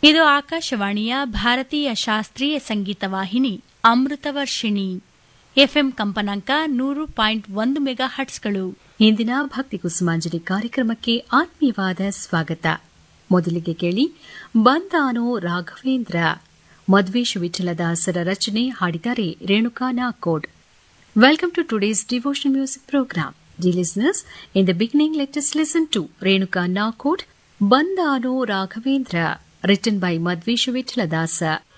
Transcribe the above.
ಇದು ಆಕಾಶವಾಣಿಯ ಭಾರತೀಯ ಶಾಸ್ತ್ರೀಯ ಸಂಗೀತ ವಾಹಿನಿ ಅಮೃತವರ್ಷಿಣಿ ಎಫ್ಎಂ ಕಂಪನಾಂಕ ನೂರು ಪಾಯಿಂಟ್ ಒಂದು ಮೆಗಾ ಹಟ್ಸ್ಗಳು ಇಂದಿನ ಭಕ್ತಿ ಕುಸುಮಾಂಜಲಿ ಕಾರ್ಯಕ್ರಮಕ್ಕೆ ಆತ್ಮೀಯವಾದ ಸ್ವಾಗತ ಮೊದಲಿಗೆ ಕೇಳಿ ಬಂದಾನೋ ರಾಘವೇಂದ್ರ ಮಧ್ವೇಶ್ ವಿಠಲದಾಸರ ರಚನೆ ಹಾಡಿದ್ದಾರೆ Renuka Nakod welcome to today's devotion music program the listeners in the beginning let us listen to Renuka Nakod ಬಂದಾನೋ ರಾಘವೇಂದ್ರ written by ಮಧ್ವೇಶ್ ವಿಠಲದಾಸ